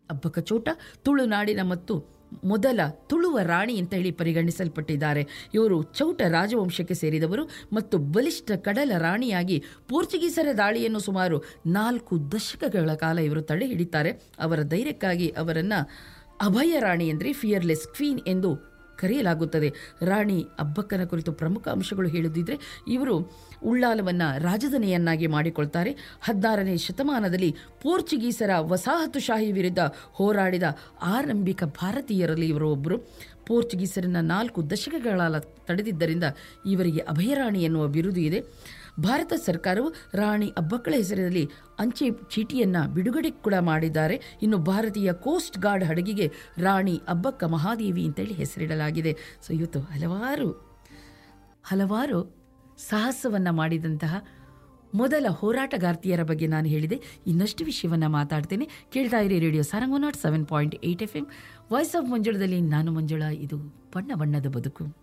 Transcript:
ಅಬ್ಬಕ್ಕ ಚೋಟ ತುಳುನಾಡಿನ ಮತ್ತು ಮೊದಲ ತುಳುವ ರಾಣಿ ಅಂತ ಹೇಳಿ ಪರಿಗಣಿಸಲ್ಪಟ್ಟಿದ್ದಾರೆ ಇವರು ಚೌಟ ರಾಜವಂಶಕ್ಕೆ ಸೇರಿದವರು ಮತ್ತು ಬಲಿಷ್ಠ ಕಡಲ ರಾಣಿಯಾಗಿ ಪೋರ್ಚುಗೀಸರ ದಾಳಿಯನ್ನು ಸುಮಾರು ನಾಲ್ಕು ದಶಕಗಳ ಕಾಲ ಇವರು ತಡೆ ಹಿಡಿತಾರೆ ಅವರ ಧೈರ್ಯಕ್ಕಾಗಿ ಅವರನ್ನು ಅಭಯ ರಾಣಿ ಅಂದರೆ ಫಿಯರ್ಲೆಸ್ ಕ್ವೀನ್ ಎಂದು ಕರೆಯಲಾಗುತ್ತದೆ ರಾಣಿ ಅಬ್ಬಕ್ಕನ ಕುರಿತು ಪ್ರಮುಖ ಅಂಶಗಳು ಹೇಳುದಿದ್ರೆ ಇವರು ಉಳ್ಳಾಲವನ್ನು ರಾಜಧಾನಿಯನ್ನಾಗಿ ಮಾಡಿಕೊಳ್ತಾರೆ ಹದಿನಾರನೇ ಶತಮಾನದಲ್ಲಿ ಪೋರ್ಚುಗೀಸರ ವಸಾಹತುಶಾಹಿ ವಿರುದ್ಧ ಹೋರಾಡಿದ ಆರಂಭಿಕ ಭಾರತೀಯರಲ್ಲಿ ಇವರು ಒಬ್ಬರು ಪೋರ್ಚುಗೀಸರನ್ನ ನಾಲ್ಕು ದಶಕಗಳ ತಡೆದಿದ್ದರಿಂದ ಇವರಿಗೆ ಅಭಯರಾಣಿ ಎನ್ನುವ ಬಿರುದು ಇದೆ ಭಾರತ ಸರ್ಕಾರವು ರಾಣಿ ಅಬ್ಬಕ್ಕಳ ಹೆಸರಿನಲ್ಲಿ ಅಂಚೆ ಚೀಟಿಯನ್ನು ಬಿಡುಗಡೆ ಕೂಡ ಮಾಡಿದ್ದಾರೆ ಇನ್ನು ಭಾರತೀಯ ಕೋಸ್ಟ್ ಗಾರ್ಡ್ ಹಡಗಿಗೆ ರಾಣಿ ಅಬ್ಬಕ್ಕ ಮಹಾದೇವಿ ಅಂತೇಳಿ ಹೆಸರಿಡಲಾಗಿದೆ ಸೊ ಇವತ್ತು ಹಲವಾರು ಹಲವಾರು ಸಾಹಸವನ್ನು ಮಾಡಿದಂತಹ ಮೊದಲ ಹೋರಾಟಗಾರ್ತಿಯರ ಬಗ್ಗೆ ನಾನು ಹೇಳಿದೆ ಇನ್ನಷ್ಟು ವಿಷಯವನ್ನು ಮಾತಾಡ್ತೇನೆ ಕೇಳ್ತಾ ಇರಿ radio Sarang naught seven point eight F M voice of ಮಂಜುಳದಲ್ಲಿ ನಾನು ಮಂಜುಳ ಇದು ಬಣ್ಣ ಬಣ್ಣದ ಬದುಕು